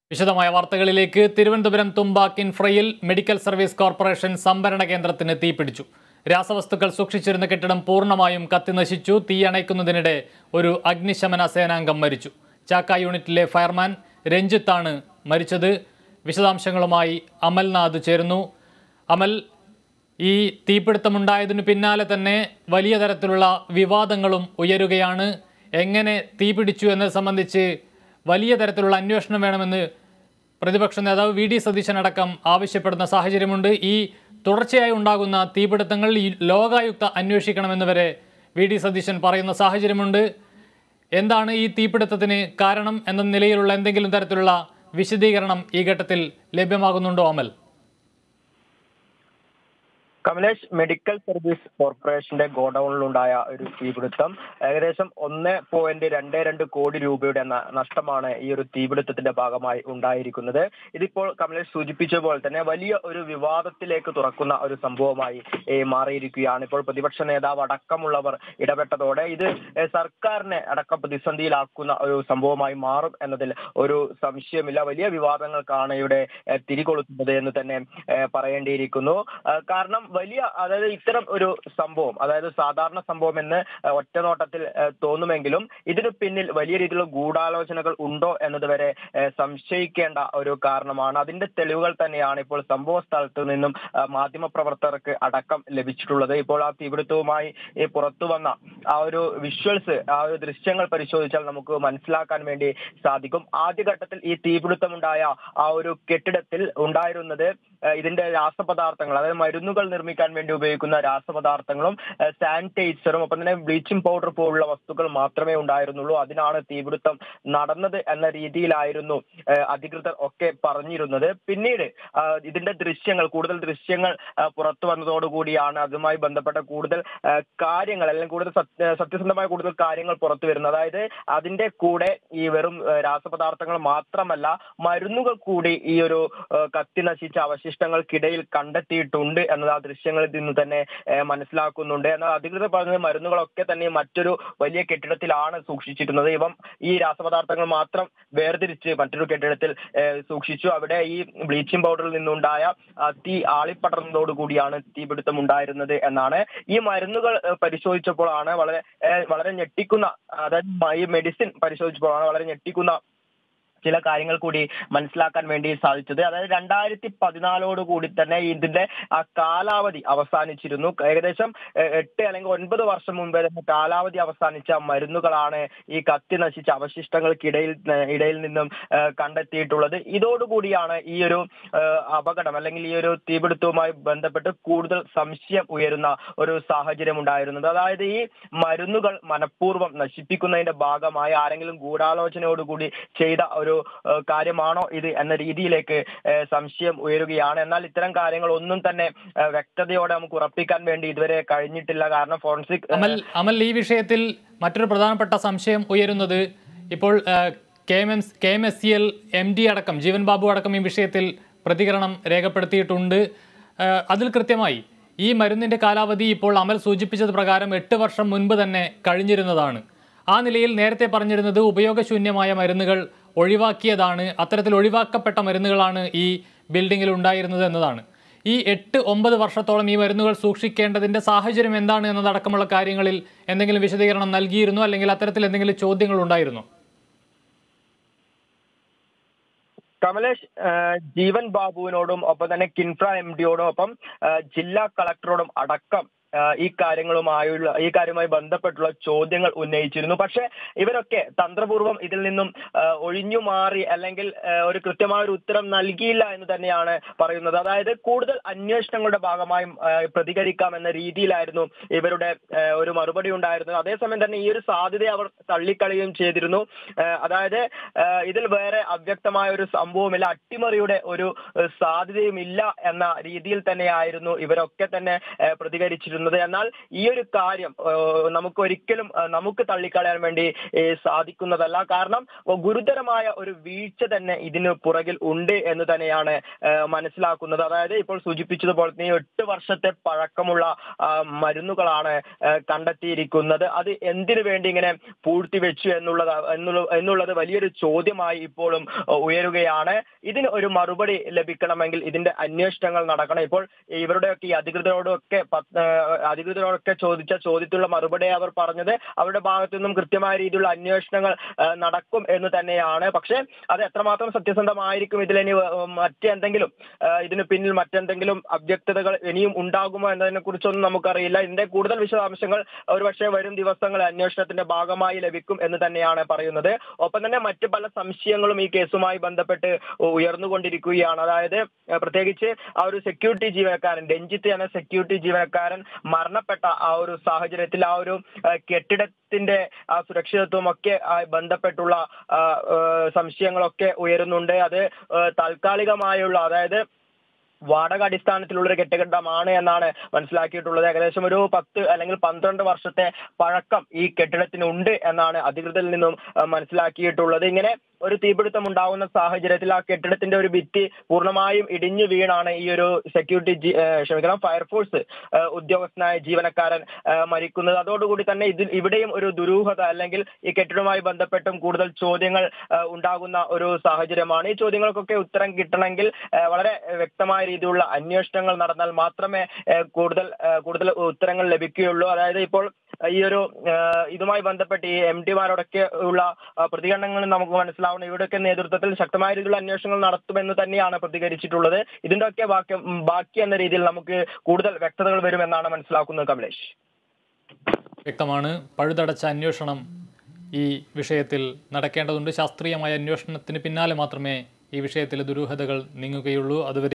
വിശദമായ വാർത്തകളിലേക്ക് തിരുവനന്തപുരം തുമ്പ കിൻഫ്രയിൽ മെഡിക്കൽ സർവീസ് കോർപ്പറേഷൻ സംഭരണ കേന്ദ്രത്തിന് തീപിടിച്ചു രാസവസ്തുക്കൾ സൂക്ഷിച്ചിരുന്ന കെട്ടിടം പൂർണ്ണമായും കത്തിനശിച്ചു തീ അണയ്ക്കുന്നതിനിടെ ഒരു അഗ്നിശമന സേനാംഗം മരിച്ചു ചാക്ക യൂണിറ്റിലെ ഫയർമാൻ രഞ്ജിത്താണ് മരിച്ചത് വിശദാംശങ്ങളുമായി അമൽനാഥ് ചേരുന്നു അമൽ ഈ തീപിടുത്തമുണ്ടായതിനു പിന്നാലെ തന്നെ വലിയ തരത്തിലുള്ള വിവാദങ്ങളും ഉയരുകയാണ് എങ്ങനെ തീപിടിച്ചു എന്നത് സംബന്ധിച്ച് വലിയ തരത്തിലുള്ള അന്വേഷണം വേണമെന്ന് പ്രതിപക്ഷ നേതാവ് വി ഡി സതീശനടക്കം ആവശ്യപ്പെടുന്ന സാഹചര്യമുണ്ട് ഈ തുടർച്ചയായി ഉണ്ടാകുന്ന തീപിടുത്തങ്ങൾ ഈ ലോകായുക്ത അന്വേഷിക്കണമെന്ന് വരെ വി ഡി സതീശൻ പറയുന്ന സാഹചര്യമുണ്ട് എന്താണ് ഈ തീപിടുത്തത്തിന് കാരണം എന്ന നിലയിലുള്ള എന്തെങ്കിലും തരത്തിലുള്ള വിശദീകരണം ഈ ഘട്ടത്തിൽ ലഭ്യമാകുന്നുണ്ടോ അമൽ കമലേഷ് മെഡിക്കൽ സർവീസ് കോർപ്പറേഷന്റെ ഗോഡൌണിലുണ്ടായ ഒരു തീപിടുത്തം ഏകദേശം ഒന്ന് പോയിന്റ് രണ്ട് രണ്ട് കോടി രൂപയുടെ ന- നഷ്ടമാണ് ഈ ഒരു തീപിടുത്തത്തിന്റെ ഭാഗമായി ഉണ്ടായിരിക്കുന്നത് ഇതിപ്പോൾ കമലേഷ് സൂചിപ്പിച്ച പോലെ തന്നെ വലിയ ഒരു വിവാദത്തിലേക്ക് തുറക്കുന്ന ഒരു സംഭവമായി ഏ, മാറിയിരിക്കുകയാണ് ഇപ്പോൾ പ്രതിപക്ഷ നേതാവ് അടക്കമുള്ളവർ ഇടപെട്ടതോടെ ഇത് ഏ, സർക്കാരിനെ അടക്കം പ്രതിസന്ധിയിലാക്കുന്ന ഒരു സംഭവമായി മാറും എന്നതിൽ ഒരു സംശയമില്ല വലിയ വിവാദങ്ങൾക്കാണ് ഇവിടെ ഏ, തിരികൊളുത്തുന്നത് എന്ന് തന്നെ ഏ, പറയേണ്ടിയിരിക്കുന്നു ആ, കാരണം വലിയ അതായത് ഇത്തരം ഒരു സംഭവം അതായത് സാധാരണ സംഭവം എന്ന് ആ, ഒറ്റ നോട്ടത്തിൽ ആ, തോന്നുമെങ്കിലും ഇതിനു പിന്നിൽ വലിയ രീതിയിലുള്ള ഗൂഢാലോചനകൾ ഉണ്ടോ എന്നത് വരെ ആ, സംശയിക്കേണ്ട ഒരു കാരണമാണ് അതിന്റെ തെളിവുകൾ തന്നെയാണ് ഇപ്പോൾ സംഭവ സ്ഥലത്ത് നിന്നും ആ, മാധ്യമപ്രവർത്തകർക്ക് അടക്കം ലഭിച്ചിട്ടുള്ളത് ഇപ്പോൾ ആ തീപിടുത്തവുമായി ഈ പുറത്തു വന്ന ആ ഒരു വിഷ്വൽസ് ആ ഒരു ദൃശ്യങ്ങൾ പരിശോധിച്ചാൽ നമുക്ക് മനസ്സിലാക്കാൻ വേണ്ടി സാധിക്കും ആദ്യഘട്ടത്തിൽ ഈ തീപിടുത്തമുണ്ടായ ആ ഒരു കെട്ടിടത്തിൽ ഉണ്ടായിരുന്നത് ആ, ഇതിന്റെ രാസപദാർത്ഥങ്ങൾ അതായത് മരുന്നുകൾ നിർമ്മിക്കാൻ വേണ്ടി ഉപയോഗിക്കുന്ന രാസപദാർത്ഥങ്ങളും ആ, സാനിറ്റൈസറും ഒപ്പം തന്നെ ബ്ലീച്ചിങ് പൗഡർ പോലുള്ള വസ്തുക്കൾ മാത്രമേ ഉണ്ടായിരുന്നുള്ളൂ അതിനാണ് തീപിടുത്തം നടന്നത് എന്ന രീതിയിലായിരുന്നു ആ, അധികൃതർ ഒക്കെ പറഞ്ഞിരുന്നത് പിന്നീട് ആ, ഇതിന്റെ ദൃശ്യങ്ങൾ കൂടുതൽ ദൃശ്യങ്ങൾ ആ, പുറത്തു വന്നതോടുകൂടിയാണ് അതുമായി ബന്ധപ്പെട്ട കൂടുതൽ ആ, കാര്യങ്ങൾ അല്ലെങ്കിൽ കൂടുതൽ സത്യ- സത്യസന്ധമായ കൂടുതൽ കാര്യങ്ങൾ പുറത്തു വരുന്നത് അതായത് അതിന്റെ കൂടെ ഈ വെറും ആ, രാസപദാർത്ഥങ്ങൾ മാത്രമല്ല മരുന്നുകൾ കൂടി ഈ ഒരു ആ, കത്തി നശിച്ച അവശിഷ്ടങ്ങൾക്കിടയിൽ കണ്ടെത്തിയിട്ടുണ്ട് എന്നത് ആ ദൃശ്യങ്ങളിൽ നിന്ന് തന്നെ ആ, മനസ്സിലാക്കുന്നുണ്ട് എന്നാൽ അധികൃതർ പറഞ്ഞത് മരുന്നുകളൊക്കെ തന്നെ മറ്റൊരു വലിയ കെട്ടിടത്തിലാണ് സൂക്ഷിച്ചിരുന്നത് ഇവം ഈ രാസപദാർത്ഥങ്ങൾ മാത്രം വേർതിരിച്ച് മറ്റൊരു കെട്ടിടത്തിൽ ആ, സൂക്ഷിച്ചു അവിടെ ഈ ബ്ലീച്ചിങ് പൗഡറിൽ നിന്നുണ്ടായ ആ, തീ ആളിപ്പടർന്നതോടുകൂടിയാണ് തീപിടുത്തം ഉണ്ടായിരുന്നത് എന്നാണ് ഈ മരുന്നുകൾ ആ, പരിശോധിച്ചപ്പോഴാണ് വളരെ ആ, വളരെ ഞെട്ടിക്കുന്ന അതായത് ഈ മെഡിസിൻ പരിശോധിച്ചപ്പോഴാണ് വളരെ ഞെട്ടിക്കുന്ന ചില കാര്യങ്ങൾ കൂടി മനസ്സിലാക്കാൻ വേണ്ടി സാധിച്ചത് അതായത് രണ്ടായിരത്തി പതിനാലോട് കൂടി തന്നെ ഇതിന്റെ ആ കാലാവധി അവസാനിച്ചിരുന്നു ഏകദേശം എ- എട്ട് അല്ലെങ്കിൽ ഒൻപത് വർഷം മുമ്പേ തന്നെ കാലാവധി അവസാനിച്ച മരുന്നുകളാണ് ഈ കത്തി നശിച്ച അവശിഷ്ടങ്ങൾക്കിടയിൽ ന- ഇടയിൽ നിന്നും ആ, കണ്ടെത്തിയിട്ടുള്ളത് ഇതോടുകൂടിയാണ് ഈ ഒരു ആ, അപകടം അല്ലെങ്കിൽ ഈ ഒരു തീപിടുത്തവുമായി ബന്ധപ്പെട്ട് കൂടുതൽ സംശയം ഉയരുന്ന ഒരു സാഹചര്യം ഉണ്ടായിരുന്നത് അതായത് ഈ മരുന്നുകൾ മനഃപൂർവ്വം നശിപ്പിക്കുന്നതിന്റെ ഭാഗമായി ആരെങ്കിലും ഗൂഢാലോചനയോടുകൂടി ചെയ്ത ഒരു ആ, കാര്യമാണോ ഇത് എന്ന രീതിയിലേക്ക് ആ, സംശയം ഉയരുകയാണ് എന്നാൽ ഇത്തരം കാര്യങ്ങൾ ഒന്നും തന്നെ ആ, വ്യക്തതയോടെ നമുക്ക് ഉറപ്പിക്കാൻ വേണ്ടി ഇതുവരെ കഴിഞ്ഞിട്ടില്ല കാരണം ഫോറൻസിക് അമൽ അമൽ ഈ വിഷയത്തിൽ മറ്റൊരു പ്രധാനപ്പെട്ട സംശയം ഉയരുന്നത് ഇപ്പോൾ K M M K M S C L M D അടക്കം ജീവൻ ബാബു അടക്കം ഈ വിഷയത്തിൽ പ്രതികരണം രേഖപ്പെടുത്തിയിട്ടുണ്ട് ആ, അതിൽ കൃത്യമായി ഈ മരുന്നിൻ്റെ കാലാവധി ഇപ്പോൾ അമൽ സൂചിപ്പിച്ചത് പ്രകാരം എട്ട് വർഷം മുൻപ് തന്നെ കഴിഞ്ഞിരുന്നതാണ് ആ നിലയിൽ നേരത്തെ പറഞ്ഞിരുന്നത് ഉപയോഗശൂന്യമായ മരുന്നുകൾ ഒഴിവാക്കിയതാണ് അത്തരത്തിൽ ഒഴിവാക്കപ്പെട്ട മരുന്നുകളാണ് ഈ ബിൽഡിങ്ങിൽ ഉണ്ടായിരുന്നത് എന്നതാണ് ഈ എട്ട് ഒമ്പത് വർഷത്തോളം ഈ മരുന്നുകൾ സൂക്ഷിക്കേണ്ടതിന്റെ സാഹചര്യം എന്താണ് എന്നതടക്കമുള്ള കാര്യങ്ങളിൽ എന്തെങ്കിലും വിശദീകരണം നൽകിയിരുന്നു അല്ലെങ്കിൽ അത്തരത്തിൽ എന്തെങ്കിലും ചോദ്യങ്ങൾ ഉണ്ടായിരുന്നോ കമലേഷ് ആ, ജീവൻ ബാബുവിനോടും ഒപ്പം തന്നെ കിൻഫ്ര എം ഡിയോടും ഒപ്പം ആ, ജില്ലാ കളക്ടറോടും അടക്കം ആ, ഈ കാര്യങ്ങളുമായുള്ള ഈ കാര്യവുമായി ബന്ധപ്പെട്ടുള്ള ചോദ്യങ്ങൾ ഉന്നയിച്ചിരുന്നു പക്ഷെ ഇവരൊക്കെ തന്ത്രപൂർവ്വം ഇതിൽ നിന്നും ആ, ഒഴിഞ്ഞു മാറി അല്ലെങ്കിൽ ആ, ഒരു കൃത്യമായ ഒരു ഉത്തരം നൽകിയില്ല എന്ന് തന്നെയാണ് പറയുന്നത് അതായത് കൂടുതൽ അന്വേഷണങ്ങളുടെ ഭാഗമായും ആ, പ്രതികരിക്കാം എന്ന രീതിയിലായിരുന്നു ഇവരുടെ ആ, ഒരു മറുപടി ഉണ്ടായിരുന്നത് അതേസമയം തന്നെ ഈ ഒരു സാധ്യതയെ അവർ തള്ളിക്കളയുകയും ചെയ്തിരുന്നു ആ, അതായത് ആ, ഇതിൽ വേറെ അവ്യക്തമായ ഒരു സംഭവമില്ല അട്ടിമറിയുടെ ഒരു ഏഹ്, സാധ്യതയുമില്ല എന്ന രീതിയിൽ തന്നെയായിരുന്നു ഇവരൊക്കെ തന്നെ ഏഹ്, പ്രതികരിച്ചിരുന്നത് തുടരുന്നത് എന്നാൽ ഈ ഒരു കാര്യം ഏഹ്, നമുക്ക് ഒരിക്കലും ഏഹ്, നമുക്ക് തള്ളിക്കളയാൻ വേണ്ടി ഏഹ്, സാധിക്കുന്നതല്ല കാരണം ഗുരുതരമായ ഒരു വീഴ്ച തന്നെ ഇതിന് പുറകിൽ ഉണ്ട് എന്ന് തന്നെയാണ് ഏഹ്, മനസ്സിലാക്കുന്നത് അതായത് ഇപ്പോൾ സൂചിപ്പിച്ചതുപോലെ തന്നെ ഈ എട്ട് വർഷത്തെ പഴക്കമുള്ള ആ, മരുന്നുകളാണ് ഏഹ്, കണ്ടെത്തിയിരിക്കുന്നത് അത് എന്തിനു വേണ്ടി ഇങ്ങനെ പൂഴ്ത്തിവെച്ചു എന്നുള്ളത് എന്നുള്ള- എന്നുള്ളത് വലിയൊരു ചോദ്യമായി ഇപ്പോഴും ഏഹ്, ഉയരുകയാണ് ഇതിന് ഒരു മറുപടി ലഭിക്കണമെങ്കിൽ ഇതിന്റെ അന്വേഷണങ്ങൾ നടക്കണം ഇപ്പോൾ ഇവരുടെയൊക്കെ ഈ അധികൃതരോടൊക്കെ പത്ത്- ഏഹ്, അധികൃതരോടൊക്കെ ചോദിച്ച ചോദ്യത്തിലുള്ള മറുപടി അവർ പറഞ്ഞത് അവരുടെ ഭാഗത്തു നിന്നും കൃത്യമായ രീതിയിലുള്ള അന്വേഷണങ്ങൾ ഏഹ്, നടക്കും എന്ന് തന്നെയാണ് പക്ഷേ അത് എത്രമാത്രം സത്യസന്ധമായിരിക്കും ഇതിലിനി ഏഹ്, മറ്റെന്തെങ്കിലും ഏഹ്, ഇതിന് പിന്നിൽ മറ്റെന്തെങ്കിലും അവ്യക്തതകൾ ഇനിയും ഉണ്ടാകുമോ എന്നതിനെ കുറിച്ചൊന്നും നമുക്കറിയില്ല ഇതിന്റെ കൂടുതൽ വിശദാംശങ്ങൾ ഒരുപക്ഷെ വരും ദിവസങ്ങൾ അന്വേഷണത്തിന്റെ ഭാഗമായി ലഭിക്കും എന്ന് തന്നെയാണ് പറയുന്നത് ഒപ്പം തന്നെ മറ്റ് പല സംശയങ്ങളും ഈ കേസുമായി ബന്ധപ്പെട്ട് ഉയർന്നുകൊണ്ടിരിക്കുകയാണ് അതായത് ഏഹ്, പ്രത്യേകിച്ച് ആ ഒരു സെക്യൂരിറ്റി ജീവനക്കാരൻ രഞ്ജിത്ത് എന്ന സെക്യൂരിറ്റി ജീവനക്കാരൻ മരണപ്പെട്ട ആ ഒരു സാഹചര്യത്തിൽ ആ ഒരു ഏഹ്, കെട്ടിടത്തിന്റെ ആ സുരക്ഷിതത്വം ഒക്കെ ആയി ബന്ധപ്പെട്ടുള്ള ആ, ഏഹ്, സംശയങ്ങളൊക്കെ ഉയരുന്നുണ്ട് അത് ഏഹ്, താൽക്കാലികമായുള്ള അതായത് വാടക അടിസ്ഥാനത്തിലുള്ള ഒരു കെട്ടിടമാണ് എന്നാണ് മനസ്സിലാക്കിയിട്ടുള്ളത് ഏകദേശം ഒരു പത്ത് അല്ലെങ്കിൽ പന്ത്രണ്ട് വർഷത്തെ പഴക്കം ഈ കെട്ടിടത്തിന് ഉണ്ട് എന്നാണ് അധികൃതരിൽ നിന്നും ആ, മനസ്സിലാക്കിയിട്ടുള്ളത് ഇങ്ങനെ ഒരു തീപിടുത്തം ഉണ്ടാകുന്ന സാഹചര്യത്തിൽ ആ കെട്ടിടത്തിന്റെ ഒരു ഭിത്തി പൂർണ്ണമായും ഇടിഞ്ഞു വീണാണ് ഈ ഒരു സെക്യൂരിറ്റി ജി- ഏ, ക്ഷമിക്കണം ഫയർഫോഴ്സ് ഏ, ഉദ്യോഗസ്ഥനായ ജീവനക്കാരൻ ഏ, മരിക്കുന്നത് അതോടുകൂടി തന്നെ ഇതിൽ ഇവിടെയും ഒരു ദുരൂഹത അല്ലെങ്കിൽ ഈ കെട്ടിടവുമായി ബന്ധപ്പെട്ടും കൂടുതൽ ചോദ്യങ്ങൾ ഏ, ഉണ്ടാകുന്ന ഒരു സാഹചര്യമാണ് ഈ ചോദ്യങ്ങൾക്കൊക്കെ ഉത്തരം കിട്ടണമെങ്കിൽ ഏ, വളരെ വ്യക്തമായ രീതിയിലുള്ള അന്വേഷണങ്ങൾ നടന്നാൽ മാത്രമേ ഏ, കൂടുതൽ ഏ, കൂടുതൽ ഉത്തരങ്ങൾ ലഭിക്കുകയുള്ളൂ അതായത് ഇപ്പോൾ ഈ ഒരു ഏ, ഇതുമായി ബന്ധപ്പെട്ട് ഈ എം ഡിമാരോടൊക്കെ ഉള്ള ആ, പ്രതികരണങ്ങൾ നമുക്ക് മനസ്സിലാവണം ഇവിടെയൊക്കെ നേതൃത്വത്തിൽ ശക്തമായ രീതിയിലുള്ള അന്വേഷണങ്ങൾ നടത്തുമെന്ന് തന്നെയാണ് പ്രതികരിച്ചിട്ടുള്ളത് ഇതിന്റെ ഒക്കെ ബാക്കി ഉം, ബാക്കി എന്ന രീതിയിൽ നമുക്ക് കൂടുതൽ വ്യക്തതകൾ വരുമെന്നാണ് മനസ്സിലാക്കുന്നത് കമലേഷ് വ്യക്തമാണ് പഴുതടച്ച അന്വേഷണം ഈ വിഷയത്തിൽ നടക്കേണ്ടതുണ്ട് ശാസ്ത്രീയമായ അന്വേഷണത്തിന് പിന്നാലെ മാത്രമേ ഈ വിഷയത്തിലെ ദുരൂഹതകൾ നീങ്ങുകയുള്ളൂ അതുവരെ